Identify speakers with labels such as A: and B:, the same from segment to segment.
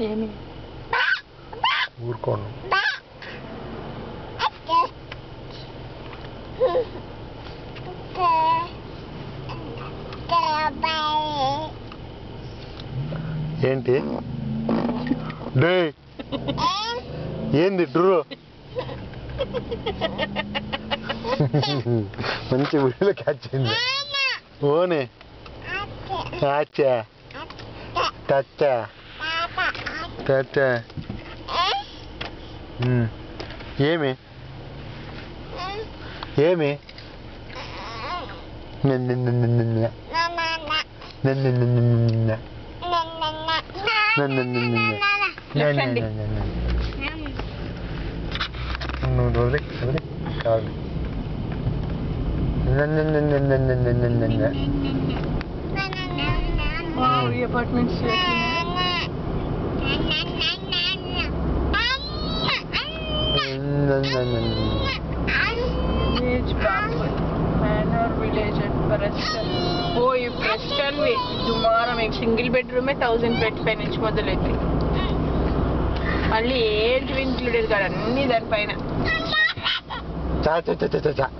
A: ఏమి
B: ఊరుకోను ఏంటి డే ఏంది డ్రూ మంచి వీడియోలో క్యాచ్ అయింది ఓనే ఆచా టచ్చా టచ్చా ఉమ్. ఏమి ఏమి నిన్న నిన్న నిన్న నిన్న నిన్న నిన్న నిన్న
A: లెఫ్ట్
B: నువ్వు వదిలే వదిలే కాదు
A: ఈ అపార్ట్మెంట్స్ విలేజ్ బాంబుల్ मैनर विलेज एट प्रेस्टन ఓ ఈ ప్రెస్టన్ వి దుమారం మీకు single bedroom thousand twenty five నుంచి మొదలైతే మళ్ళీ ఏంటి ఇంక్లూడెడ్ కాదు అన్ని దానిపైన
B: చా చా చా చా చా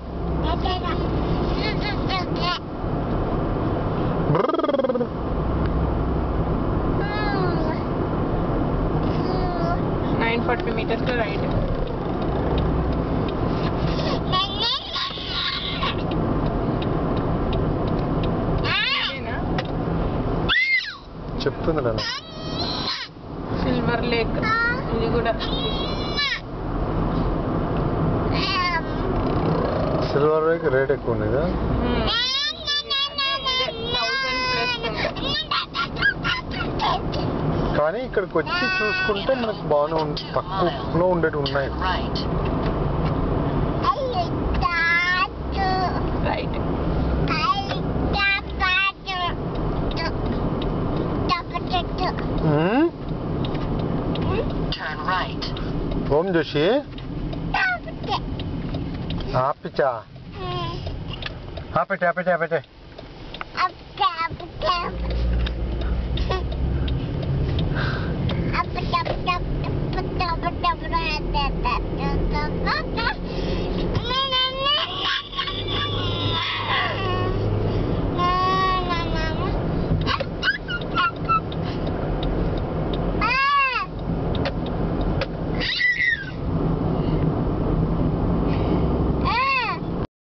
A: నైన్ ఫార్టీ మీటర్స్ లో రైట్
B: చెప్తుంది నన్ను
A: సిల్వర్ లేక్ ఇది కూడా
B: సిల్వర్ రేక్ రేట్ ఎక్కువ ఉంది కదా
A: థౌసండ్ ప్లస్
B: కానీ ఇక్కడికి వచ్చి చూసుకుంటే మనకు బాగానే ఉంది తక్కువలో ఉండేవి ఉన్నాయి
C: Right.
A: Right
B: um?
C: Turn right.
B: Om Joshi ఆపిచా ఆపెట్టే ఆపెట్టే ఆపెట్టే
D: Up, up, up, up, up, up, up, up, up, up, up, up, up, up, up, up,